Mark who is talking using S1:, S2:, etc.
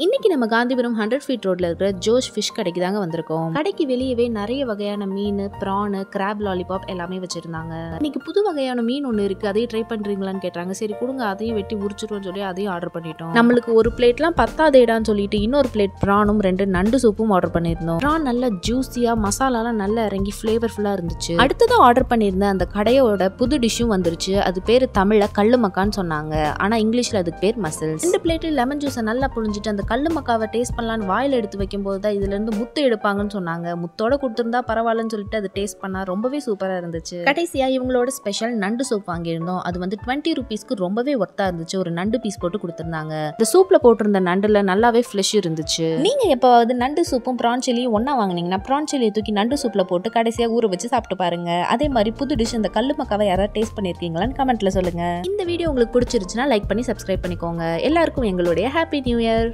S1: இன்னைக்கு நம்ம Gandhipuram hundred feet ரோட்ல இருக்கிற ஜோஷ் ஃபிஷ் கடைக்கு தாங்க வந்திருக்கோம் கடைக்கு வெளியவே நிறைய வகையான மீன் ப்ரான் கிராப் லாலிபாப் எல்லாமே வச்சிருந்தாங்க இன்னைக்கு புது வகையான மீன் ஒன்று இருக்கு அதையும் ட்ரை பண்றீங்களான்னு கேட்டாங்க சரி கொடுங்க அதையும் வெட்டி உரிச்சிருவோம்னு சொல்லி அதையும் ஆர்டர் பண்ணிட்டோம் நம்மளுக்கு ஒரு பிளேட்லாம் பத்தாதேடான்னு சொல்லிட்டு இன்னொரு பிளேட் ப்ரானும் ரெண்டு நண்டு சூப்பும் ஆர்டர் பண்ணியிருந்தோம் ப்ரான் நல்லா ஜூஸியா மசாலாலாம் நல்லா இறங்கி ஃபிளேவர்ஃபுல்லா இருந்துச்சு அடுத்தது ஆர்டர் பண்ணியிருந்த அந்த கடையோட புது டிஷ்ஷும் வந்துருச்சு அது பேரு தமிழ்ல கல்லு மக்கான்னு சொன்னாங்க ஆனா இங்கிலீஷ்ல அதுக்கு பேர் மசில்ஸ் ரெண்டு பிளேட்ல லெமன் ஜூஸை நல்லா புழிஞ்சிட்டு அந்த கல்லு மக்காவை டேஸ்ட் பண்ணலான்னு வாயில எடுத்து வைக்கும்போது தான் இதுல இருந்து முத்து எடுப்பாங்கன்னு சொன்னாங்க முத்தோட கொடுத்திருந்தா பரவாயில்லன்னு சொல்லிட்டு அது டேஸ்ட் பண்ணா ரொம்பவே சூப்பரா இருந்துச்சு கடைசியா இவங்களோட ஸ்பெஷல் நண்டு சூப் வாங்கியிருந்தோம் அது வந்து டுவெண்ட்டி ருபீஸ்க்கு ரொம்பவே ஒர்த்தா இருந்துச்சு ஒரு நண்டு பீஸ் போட்டு கொடுத்திருந்தாங்க இந்த சூப்ல போட்டிருந்த நண்டுல நல்லாவே ஃப்ளஷ் இருந்துச்சு நீங்க எப்பவாவது நண்டு சூப்பும் ப்ரான் சில்லியும் ஒண்ணா வாங்குனீங்கன்னா ப்ரான் சில்லியை தூக்கி நண்டு சூப்ல போட்டு கடைசியா ஊற வச்சு சாப்பிட்டு பாருங்க அதே மாதிரி புது டிஷ் இந்த கல்லு மக்காவை யாராவது டேஸ்ட் பண்ணிருக்கீங்களான்னு கமெண்ட்ல சொல்லுங்க இந்த வீடியோ உங்களுக்கு பிடிச்சிருச்சுன்னா லைக் பண்ணி சப்ஸ்கிரைப் பண்ணிக்கோங்க எல்லாருக்கும் எங்களுடைய ஹாப்பி நியூ இயர்